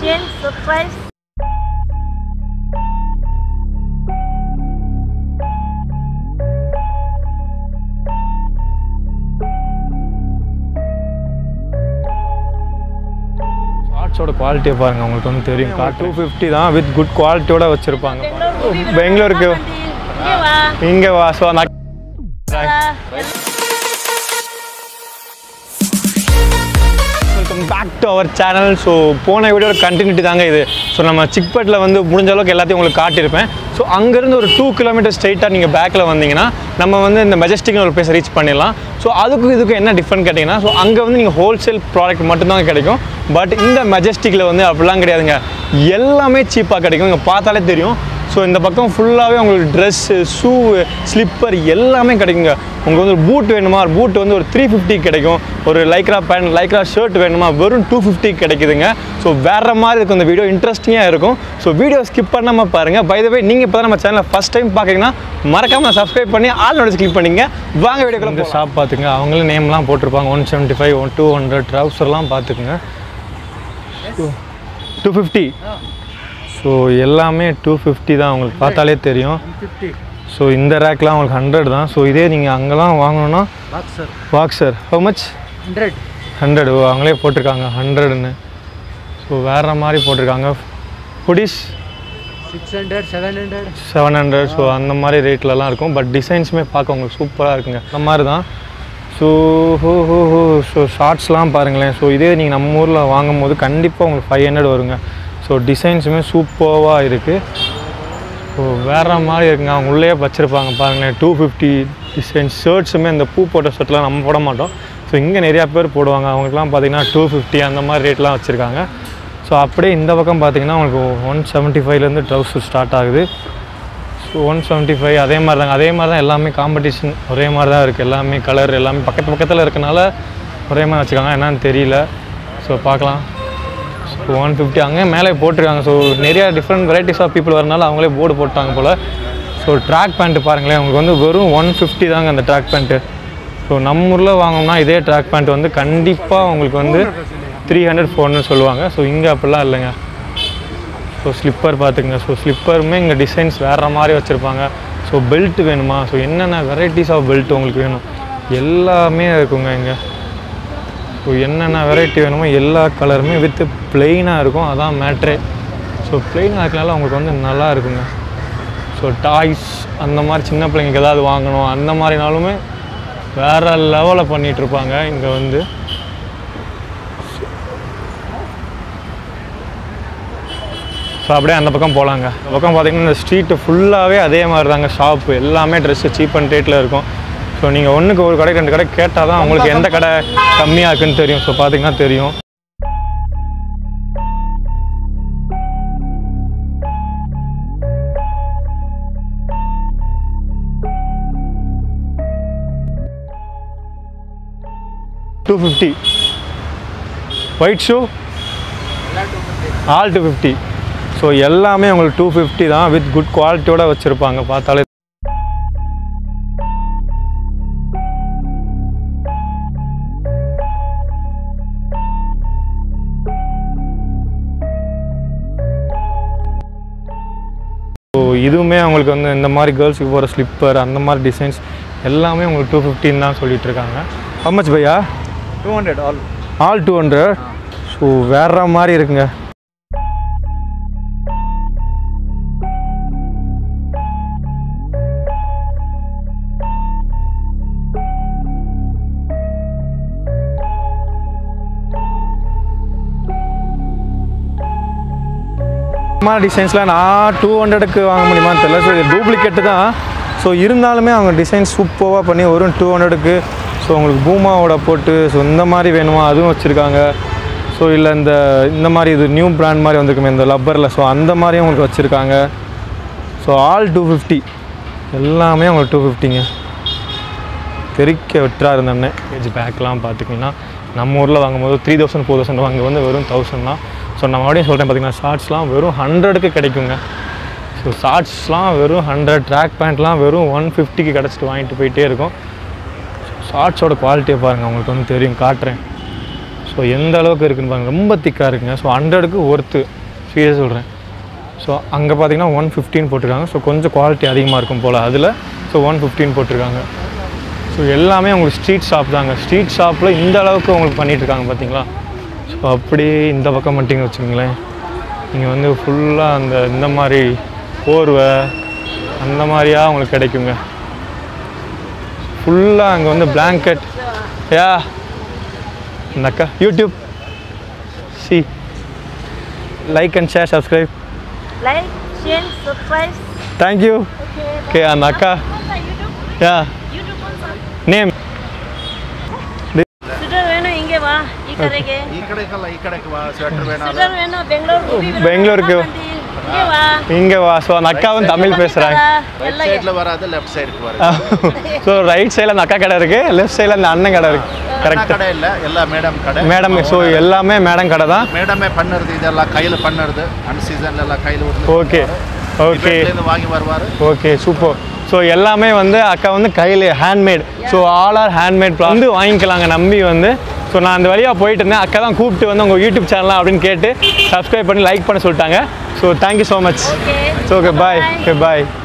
share, subscribe. ஷார்ட்ஸோட குவாலிட்டியை பாருங்கள் உங்களுக்கு வந்து தெரியும் கார் டூ ஃபிஃப்டி தான் வித் குட் குவாலிட்டியோட வச்சுருப்பாங்க பெங்களூருக்கு இங்கே வா இங்கே வா ஸோ அந்த welcome back to our channel so போன வீடியோட கண்டினியூட்டி தாங்க இது ஸோ நம்ம சிக்பட்டில் வந்து முடிஞ்ச அளவுக்கு எல்லாத்தையும் உங்களுக்கு காட்டியிருப்பேன் ஸோ அங்கேருந்து ஒரு டூ கிலோமீட்டர் ஸ்ட்ரைட்டாக நீங்கள் பேக்கில் வந்தீங்கன்னா நம்ம வந்து இந்த மெஜஸ்டிக்னு ஒரு பிளேஸ் ரீச் பண்ணிடலாம் ஸோ அதுக்கும் இதுக்கும் என்ன டிஃப்ரெண்ட் கேட்டிங்கன்னா ஸோ அங்கே வந்து நீங்கள் ஹோல்சேல் ப்ராடக்ட் மட்டும்தான் கிடைக்கும் பட் இந்த மெஜஸ்டிக்கில் வந்து அப்படிலாம் கிடையாதுங்க எல்லாமே சீப்பாக கிடைக்கும் இங்கே பார்த்தாலே தெரியும் ஸோ இந்த பக்கம் ஃபுல்லாகவே உங்களுக்கு ட்ரெஸ்ஸு ஷூ ஸ்லிப்பர் எல்லாமே கிடைக்குங்க உங்களுக்கு வந்து ஒரு பூட் வேணுமா ஒரு பூட் வந்து ஒரு த்ரீ ஃபிஃப்டி கிடைக்கும் ஒரு லைக்ரா பேண்ட் லைக்ரா ஷர்ட் வேணுமா வெறும் டூ ஃபிஃப்டி கிடைக்குதுங்க ஸோ வேறு மாதிரி இருக்கும் இந்த வீடியோ இன்ட்ரெஸ்டிங்காக இருக்கும் ஸோ வீடியோ ஸ்கிப் பண்ணாமல் பாருங்கள் பை த வே நீங்கள் இப்போ தான் நம்ம சேனலை ஃபஸ்ட் டைம் பார்க்குறீங்கன்னா மறக்காமல் சப்ஸ்கிரைப் பண்ணி ஆல் நோட்டிஸ் கிளிக் பண்ணிங்க வாங்க வீடியோக்குள்ள இந்த ஷாப் பார்த்துங்க அவங்களே நேம்லாம் போட்டிருப்பாங்க one seventy five one two hundred ட்ரவுசர்லாம் பார்த்துக்குங்க டூ ஃபிஃப்டி ஸோ எல்லாமே டூ ஃபிஃப்டி தான் உங்களுக்கு பார்த்தாலே தெரியும் ஸோ இந்த ரேக்லாம் உங்களுக்கு ஹண்ட்ரட் தான் ஸோ இதே நீங்கள் அங்கெல்லாம் வாங்கணும்னா boxer boxer how much hundred hundred ஓ அவங்களே போட்டிருக்காங்க ஹண்ட்ரட்னு ஸோ வேறு மாதிரி போட்டிருக்காங்க புடிஸ் six hundred seven hundred seven hundred so அந்த மாதிரி ரேட்லலாம் இருக்கும் பட் டிசைன்ஸுமே பார்க்க உங்களுக்கு சூப்பராக இருக்குங்க அந்த மாதிரி தான் ஸோ ஹோ ஹோ ஹோ ஸோ ஷார்ட்ஸ்லாம் பாருங்களேன் ஸோ இதே நீங்கள் நம்ம ஊரில் வாங்கும் போது கண்டிப்பாக உங்களுக்கு ஃபைவ் ஹண்ட்ரட் வருங்க ஸோ டிசைன்ஸுமே சூப்பராக இருக்குது ஸோ வேறு மாதிரி இருக்குங்க அவங்க உள்ளே வச்சுருப்பாங்க பாருங்களேன் டூ ஃபிஃப்டி டிசைன் ஷர்ட்ஸுமே இந்த பூ போட்ட ஷர்ட்லாம் நம்ம போட மாட்டோம் ஸோ இங்கே நிறையா பேர் போடுவாங்க அவங்களுக்குலாம் பார்த்தீங்கன்னா டூ ஃபிஃப்டி அந்த மாதிரி ரேட்லாம் வச்சுருக்காங்க ஸோ அப்படியே இந்த பக்கம் பார்த்தீங்கன்னா உங்களுக்கு ஒன் செவன்ட்டி ஃபைவ்லேருந்து ட்ரவுசர் ஸ்டார்ட் ஆகுது ஸோ ஒன் செவன்ட்டி ஃபைவ் அதே மாதிரி தாங்க அதே மாதிரி தான் எல்லாமே காம்படிஷன் ஒரே மாதிரி தான் இருக்குது எல்லாமே கலர் எல்லாமே பக்கத்து பக்கத்தில் இருக்கனால ஒரே மாதிரி வச்சுருக்காங்க என்னன்னு தெரியல ஸோ பார்க்கலாம் ஸோ ஒன் ஃபிஃப்டி அங்கே மேலே போட்டிருக்காங்க ஸோ நிறையா டிஃப்ரெண்ட் வெரைட்டிஸ் ஆஃப் பீப்புள் வரனால அவங்களே போர்டு போட்டாங்க போல் ஸோ ட்ராக் பேண்ட்டு பாருங்களேன் உங்களுக்கு வந்து வெறும் ஒன் ஃபிஃப்டி தாங்க அந்த ட்ராக் பேண்ட்டு ஸோ நம்ம ஊரில் வாங்கினோம்னா இதே ட்ராக் பேண்ட் வந்து கண்டிப்பாக உங்களுக்கு வந்து த்ரீ ஹண்ட்ரட் ஃபோர் ஹண்ட்ரட் சொல்லுவாங்க ஸோ இங்கே அப்படிலாம் இல்லைங்க ஸோ ஸ்லிப்பர் பார்த்துக்குங்க ஸோ ஸ்லிப்பருமே இங்கே டிசைன்ஸ் வேறு மாதிரி வச்சுருப்பாங்க ஸோ பெல்ட் வேணுமா ஸோ என்னென்ன வெரைட்டிஸ் ஆஃப் பெல்ட் உங்களுக்கு வேணும் எல்லாமே இருக்குங்க இங்கே ஸோ என்னென்ன வெரைட்டி வேணுமோ எல்லா கலருமே வித் பிளெயினாக இருக்கும் அதான் மேட்ரே ஸோ பிளெயினாக இருக்கனால உங்களுக்கு வந்து நல்லா இருக்குங்க ஸோ டாய்ஸ் அந்த மாதிரி சின்ன பிள்ளைங்களுக்கு ஏதாவது வாங்கணும் அந்த மாதிரினாலுமே வேறு லெவலில் பண்ணிகிட்ருப்பாங்க இங்கே வந்து ஸோ அப்படியே அந்த பக்கம் போகலாங்க அந்த பக்கம் பார்த்தீங்கன்னா இந்த ஸ்ட்ரீட்டு ஃபுல்லாகவே அதே மாதிரி தாங்க ஷாப்பு எல்லாமே ட்ரெஸ்ஸு சீப் அண்ட் ரேட்டில் இருக்கும் ஸோ நீங்கள் ஒன்றுக்கு ஒரு கடை ரெண்டு கடை கேட்டால் தான் உங்களுக்கு எந்த கடை கம்மியாக இருக்குன்னு தெரியும் ஸோ பார்த்தீங்கன்னா தெரியும் two fifty white shoe all two fifty so எல்லாமே உங்களுக்கு டூ ஃபிஃப்டி தான் வித் குட் குவாலிட்டியோட வச்சுருப்பாங்க பார்த்தாலே ஸோ இதுவுமே அவங்களுக்கு வந்து இந்த மாதிரி கேர்ள்ஸுக்கு போகிற ஸ்லிப்பர் அந்த மாதிரி டிசைன்ஸ் எல்லாமே உங்களுக்கு டூ ஃபிஃப்டின் தான் சொல்லிட்டு இருக்காங்க ஹம்மச் பையா two hundred all all two hundred so வேற மாதிரி இருக்குங்க இந்த மாதிரி டிசைன்ஸ்லாம் நான் டூ ஹண்ட்ரடுக்கு வாங்க முடியுமான்னு தெரியல ஸோ இது டூப்ளிகேட்டு தான் ஸோ இருந்தாலுமே அவங்க டிசைன் சூப்பராக பண்ணி வரும் டூ ஹண்ட்ரடுக்கு ஸோ உங்களுக்கு பூமாவோட போட்டு ஸோ இந்த மாதிரி வேணுமா அதுவும் வச்சுருக்காங்க ஸோ இல்லை இந்த இந்த மாதிரி இது நியூ பிராண்ட் மாதிரி வந்திருக்குமே இந்த லப்பரில் ஸோ அந்த மாதிரியும் உங்களுக்கு வச்சுருக்காங்க ஸோ ஆல் டூ ஃபிஃப்டி எல்லாமே உங்களுக்கு டூ ஃபிஃப்டிங்க தெறிக்க வெட்டா இருந்தேன்னே கேஜி பேக்லாம் பார்த்துக்கிங்கன்னா நம்ம ஊரில் வாங்கும்போது த்ரீ தௌசண்ட் ஃபோர் தௌசண்ட் அங்கே வந்து வெறும் தௌசண்ட் தான் ஸோ நான் மறுபடியும் சொல்கிறேன் பார்த்தீங்கன்னா ஷார்ட்ஸ்லாம் வெறும் ஹண்ட்ரடுக்கு கிடைக்குங்க ஸோ ஷார்ட்ஸ்லாம் வெறும் ஹண்ட்ரட் ட்ராக் பேண்ட்லாம் வெறும் ஒன் ஃபிஃப்டிக்கு கிடச்சிட்டு வாங்கிட்டு போயிட்டே இருக்கும் ஷார்ட்ஸோட குவாலிட்டியை பாருங்கள் உங்களுக்கு வந்து தெரியும் காட்டுறேன் ஸோ எந்த அளவுக்கு இருக்குன்னு பாருங்க ரொம்ப திக்காக இருக்குங்க ஸோ ஹண்ட்ரடுக்கு ஒர்த்து சீரியஸ் சொல்கிறேன் ஸோ அங்கே பார்த்தீங்கன்னா ஒன் ஃபிஃப்டின் போட்டிருக்காங்க ஸோ கொஞ்சம் குவாலிட்டி அதிகமாக இருக்கும் போல் அதில் ஸோ ஒன் ஃபிஃப்டின் போட்டிருக்காங்க ஸோ எல்லாமே உங்களுக்கு ஸ்ட்ரீட் ஷாப் தாங்க ஸ்ட்ரீட் ஷாப்பில் இந்த அளவுக்கு உங்களுக்கு பண்ணிட்டு இருக்காங்க பார்த்தீங்களா ஸோ அப்படியே இந்த பக்கம் மட்டும் வச்சுக்கோங்களேன் நீங்கள் வந்து ஃபுல்லாக அந்த இந்த மாதிரி போர்வை அந்த மாதிரியா உங்களுக்கு கிடைக்குங்க ஃபுல்லாக அங்கே வந்து பிளாங்கெட் யா இந்த அக்கா யூடியூப் சி like and share subscribe Like, share, subscribe. Thank you Okay. Okay அந்த அக்கா What's that, YouTube? Yeah YouTube also. Name sweater வேணும் இங்கே வா ಈ ಕಡೆಗೆ ಈ ಕಡೆಗಲ್ಲ ಈ ಕಡೆಗೆ ಬಾ ಸ್ವೆಟರ್ ಬೇಡ ಸ್ವೆಟರ್ வேணும் பெங்களூர் பெங்களூருக்கு. இங்கே வா இங்கே வா ஸோ அந்த அக்காவும் தமிழ் பேசுகிறாங்க ரைட் சைடுல வராது லெஃப்ட் சைடுக்கு வராது ஸோ ரைட் சைடில் அந்த அக்கா கடை இருக்குது லெஃப்ட் சைடில் அந்த அண்ணன் கடை இருக்குது ಅಣ್ಣ கரெக்ட் ಕಡೆ ಇಲ್ಲ ಎಲ್ಲ ಮೇಡಮ್ ಕಡೆ மேடம் ஸோ எல்லாமே மேடம் கடை தான் ಮೇಡಮೇ ಪನ್ನರ್ದು ಇದೆಲ್ಲ ಕೈಲಿ ಪನ್ನರ್ದು ಅನ್ ಸೀಸನ್ ಎಲ್ಲ ಕೈಲಿ ஓகே ஓகே வாங்கி வருவாரு ஓகே சூப்பர் ஸோ எல்லாமே வந்து அக்கா வந்து கையில் handmade so all are handmade வந்து வாங்கிக்கலாங்க நம்பி வந்து ஸோ நான் அந்த வழியாக போயிட்டு இருந்தேன் அக்கா தான் கூப்பிட்டு வந்து உங்கள் யூடியூப் சேனலாம் அப்படின்னு கேட்டு சப்ஸ்கிரைப் பண்ணி லைக் பண்ண சொல்லிட்டாங்க so thank you so much okay so okay bye okay பாய்